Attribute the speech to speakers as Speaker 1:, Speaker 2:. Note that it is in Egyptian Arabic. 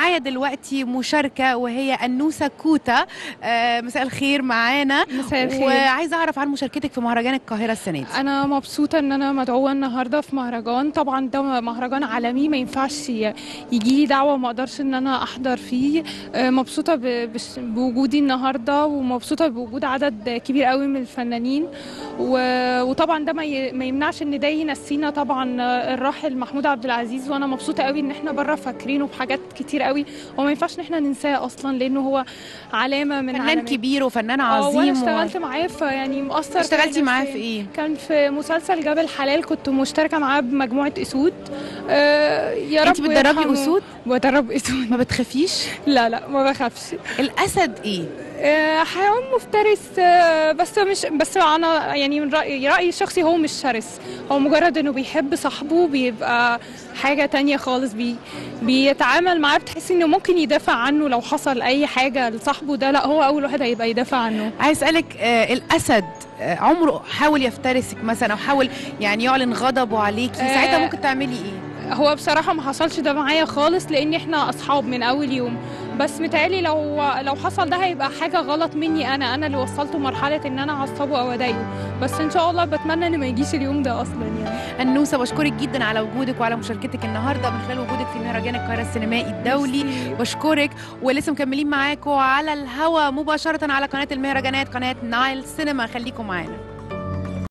Speaker 1: معايا دلوقتي مشاركه وهي انوسه كوتا آه، مساء الخير معانا
Speaker 2: مساء الخير.
Speaker 1: وعايزه اعرف عن مشاركتك في مهرجان القاهره السنه دي
Speaker 2: انا مبسوطه ان انا مدعوه النهارده في مهرجان طبعا ده مهرجان عالمي ما ينفعش يجي لي دعوه ما اقدرش ان انا احضر فيه آه، مبسوطه ب- بش- بوجودي النهارده ومبسوطه بوجود عدد كبير قوي من الفنانين و- وطبعا ده ما ي- ما يمنعش ان ده ينسينا طبعا آه، الراحل محمود عبد العزيز وانا مبسوطه قوي ان احنا بره فاكرينه بحاجات كتير قوي وما ينفعش ان احنا ننساه اصلا لانه هو علامه من
Speaker 1: فنان
Speaker 2: علامات
Speaker 1: كبير وفنان
Speaker 2: اه وانا
Speaker 1: عظيم و...
Speaker 2: اشتغلت معاه فيعني مؤثر
Speaker 1: اشتغلتي
Speaker 2: فيا
Speaker 1: معاه في
Speaker 2: نفسياً.
Speaker 1: ايه
Speaker 2: كان في مسلسل جبل حلال كنت مشتركه معاه بمجموعه اسود آه يا رب
Speaker 1: انت بتدربي
Speaker 2: يرحمه.
Speaker 1: اسود
Speaker 2: بدرب اسود
Speaker 1: ما بتخافيش
Speaker 2: لا لا ما بخافش
Speaker 1: الاسد ايه
Speaker 2: آه حيوان مفترس آه بس مش بس انا يعني من رايي رايي الشخصي هو مش شرس هو مجرد انه بيحب صاحبه بيبقى حاجه تانية خالص بي بيتعامل معاه بتحسي انه ممكن يدافع عنه لو حصل اي حاجه لصاحبه ده لا هو اول واحد هيبقى يدافع عنه
Speaker 1: عايز اسالك آه الاسد آه عمره حاول يفترسك مثلا او حاول يعني يعلن غضبه عليكي
Speaker 2: آه،
Speaker 1: ساعتها ممكن تعملي ايه
Speaker 2: هو بصراحة ما حصلش ده معايا خالص لأن احنا أصحاب من أول يوم بس متهيألي لو لو حصل ده هيبقى حاجة غلط مني أنا أنا اللي وصلته مرحلة إن أنا أعصبه أو أضايقه بس إن شاء الله بتمنى إن ما يجيش اليوم ده أصلا يعني
Speaker 1: انوسه بشكرك جدا على وجودك وعلى مشاركتك النهارده من خلال وجودك في مهرجان القاهره السينمائي الدولي بشكرك ولسه مكملين معاكم على الهوا مباشره على قناه المهرجانات قناه نايل سينما خليكم معانا